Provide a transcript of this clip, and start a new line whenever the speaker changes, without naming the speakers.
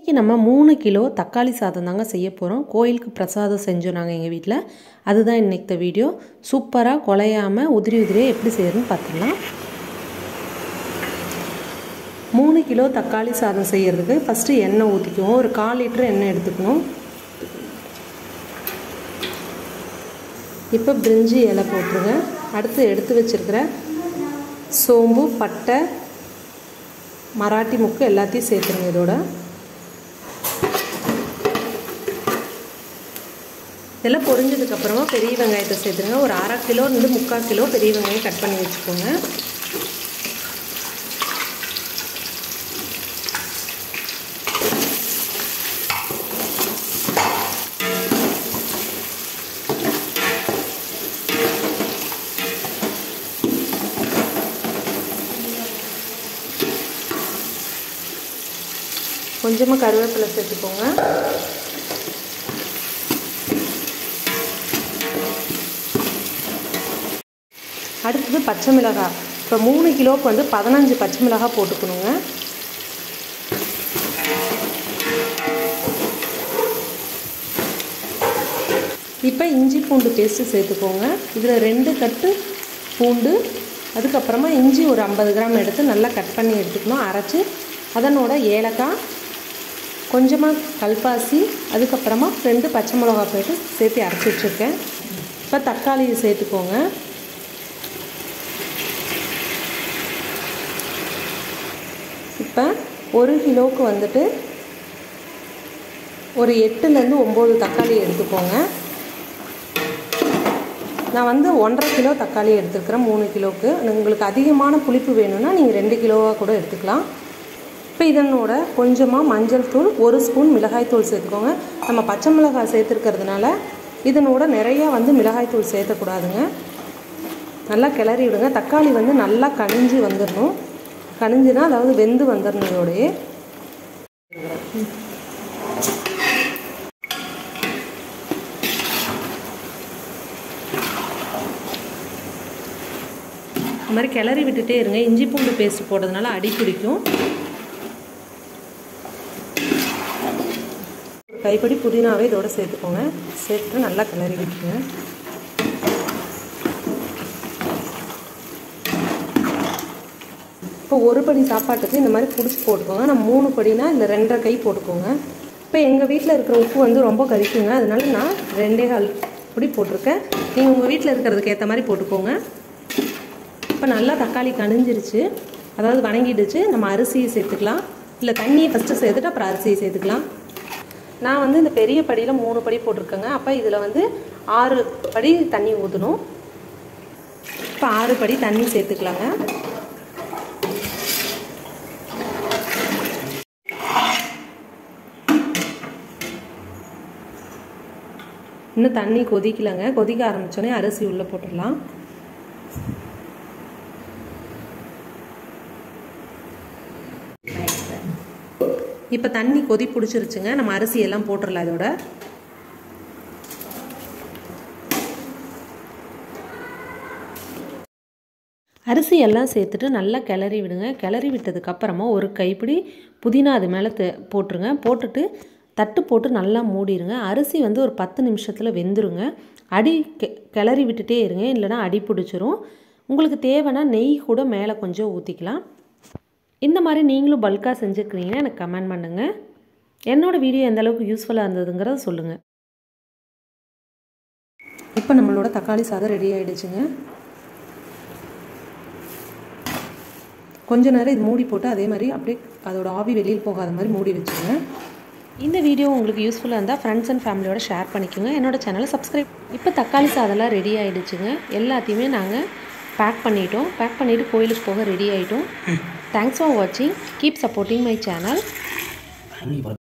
இன்றைக்கி நம்ம மூணு கிலோ தக்காளி சாதம் தாங்க செய்ய போகிறோம் கோயிலுக்கு பிரசாதம் செஞ்சோம் நாங்கள் எங்கள் வீட்டில் அதுதான் இன்னைக்கு வீடியோ சூப்பராக குலையாமல் உதிரி உதிரியாக எப்படி செய்யறதுன்னு பார்த்துடலாம் மூணு கிலோ தக்காளி சாதம் செய்கிறதுக்கு ஃபஸ்ட்டு எண்ணெய் ஊற்றிக்குவோம் ஒரு கால் லிட்டர் எண்ணெய் எடுத்துக்கணும் இப்போ பிரிஞ்சி இலை போட்டுருங்க அடுத்து எடுத்து வச்சுருக்கிற சோம்பு பட்டை மராட்டி முக்கு எல்லாத்தையும் சேர்த்துருங்க இதோட இதெல்லாம் பொரிஞ்சதுக்கப்புறமா பெரிய வெங்காயத்தை சேர்த்துருங்க ஒரு அரை கிலோ இருந்து முக்கால் கிலோ பெரிய வெங்காயம் கட் பண்ணி வச்சுக்கோங்க கொஞ்சமாக கருவேப்பிலை சேர்த்துக்கோங்க அடுத்தது பச்சை மிளகாய் இப்போ மூணு கிலோவுக்கு வந்து பதினஞ்சு பச்சை மிளகாய் போட்டுக்கணுங்க இப்போ இஞ்சி பூண்டு பேஸ்ட்டு சேர்த்துக்கோங்க இதில் ரெண்டு கட்டு பூண்டு அதுக்கப்புறமா இஞ்சி ஒரு ஐம்பது கிராம் எடுத்து நல்லா கட் பண்ணி எடுத்துக்கணும் அரைச்சி அதனோட ஏலக்காய் கொஞ்சமாக கல்பாசி அதுக்கப்புறமா ரெண்டு பச்சை மிளகா போய்ட்டு சேர்த்து அரைச்சி வச்சுருக்கேன் இப்போ தக்காளியை சேர்த்துக்கோங்க இப்போ ஒரு கிலோவுக்கு வந்துட்டு ஒரு எட்டுலேருந்து ஒம்பது தக்காளி எடுத்துக்கோங்க நான் வந்து ஒன்றரை கிலோ தக்காளி எடுத்துருக்கிறேன் மூணு கிலோவுக்கு உங்களுக்கு அதிகமான புளிப்பு வேணும்னா நீங்கள் ரெண்டு கிலோவாக கூட எடுத்துக்கலாம் இப்போ இதனோட கொஞ்சமாக மஞ்சள் தூள் ஒரு ஸ்பூன் மிளகாய் தூள் சேர்த்துக்கோங்க நம்ம பச்சை மிளகாய் சேர்த்துருக்கிறதுனால இதனோட நிறையா வந்து மிளகாய் தூள் சேர்த்தக்கூடாதுங்க நல்லா கிளறி விடுங்க தக்காளி வந்து நல்லா கனிஞ்சு வந்துடணும் கனிஞ்சுனா அதாவது வெந்து வந்துடணும் இதோடையே இந்த மாதிரி கிளறி விட்டுட்டே இருங்க இஞ்சி பூண்டு பேஸ்ட் போடுறதுனால அடி பிடிக்கும் கைப்படி புதினாவே இதோட சேர்த்துக்கோங்க சேர்த்து நல்லா கிளறி விட்டுருங்க இப்போ ஒரு படி சாப்பாட்டுக்கு இந்த மாதிரி பிடிச்சி போட்டுக்கோங்க நான் மூணு படினா இந்த ரெண்டரை கை போட்டுக்கோங்க இப்போ எங்கள் வீட்டில் இருக்கிற உப்பு வந்து ரொம்ப கரிக்குங்க அதனால நான் ரெண்டே கால் பொடி போட்டிருக்கேன் நீங்கள் உங்கள் வீட்டில் இருக்கிறதுக்கு ஏற்ற மாதிரி போட்டுக்கோங்க இப்போ நல்லா தக்காளி கணிஞ்சிருச்சு அதாவது வணங்கிடுச்சு நம்ம அரிசியை சேர்த்துக்கலாம் இல்லை தண்ணியை ஃபஸ்ட்டு சேர்த்துட்டு அப்புறம் அரிசியை சேர்த்துக்கலாம் நான் வந்து இந்த பெரிய படியில் மூணு படி போட்டிருக்கேங்க அப்போ இதில் வந்து ஆறு படி தண்ணி ஊற்றணும் இப்போ ஆறு படி தண்ணி சேர்த்துக்கலாங்க இன்னும் தண்ணி கொதிக்கலைங்க கொதிக்க ஆரம்பித்தோடனே அரிசி உள்ளே போட்டுடலாம் இப்போ தண்ணி கொதி பிடிச்சிருச்சுங்க நம்ம அரிசி எல்லாம் போட்டுடலாம் இதோட அரிசி எல்லாம் சேர்த்துட்டு நல்லா கிளறி விடுங்க கிளறி விட்டதுக்கப்புறமா ஒரு கைப்பிடி புதினா அது மேலே போட்டுருங்க போட்டுட்டு தட்டு போட்டு நல்லா மூடிடுங்க அரிசி வந்து ஒரு பத்து நிமிஷத்தில் வெந்துருங்க அடி கெ கிளறி விட்டுட்டே இருங்க இல்லைனா அடி பிடிச்சிரும் உங்களுக்கு தேவைன்னா நெய் கூட மேலே கொஞ்சம் ஊற்றிக்கலாம் இந்த மாதிரி நீங்களும் பல்காக செஞ்சுக்கிறீங்கன்னா எனக்கு கமெண்ட் பண்ணுங்கள் என்னோடய வீடியோ எந்த அளவுக்கு யூஸ்ஃபுல்லாக இருந்ததுங்கிறத சொல்லுங்கள் இப்போ நம்மளோட தக்காளி சாதம் ரெடி ஆகிடுச்சுங்க கொஞ்ச நேரம் இது மூடி போட்டு அதே மாதிரி அப்படியே அதோட ஆவி வெளியில் போகாத மாதிரி மூடி வச்சுங்க இந்த வீடியோ உங்களுக்கு யூஸ்ஃபுல்லாக இருந்தால் ஃப்ரெண்ட்ஸ் அண்ட் ஃபேமிலியோட ஷேர் பண்ணிக்கோங்க என்னோடய சேனலை சப்ஸ்கிரைப் இப்போ தக்காளி சாதம்லாம் ரெடி ஆகிடுச்சுங்க எல்லாத்தையுமே நாங்கள் பேக் பண்ணிட்டோம் பேக் பண்ணிவிட்டு கோயிலுக்கு போக ரெடி ஆகிட்டோம் தேங்க்ஸ் ஃபார் வாட்சிங் கீப் சப்போர்ட்டிங் மை சேனல்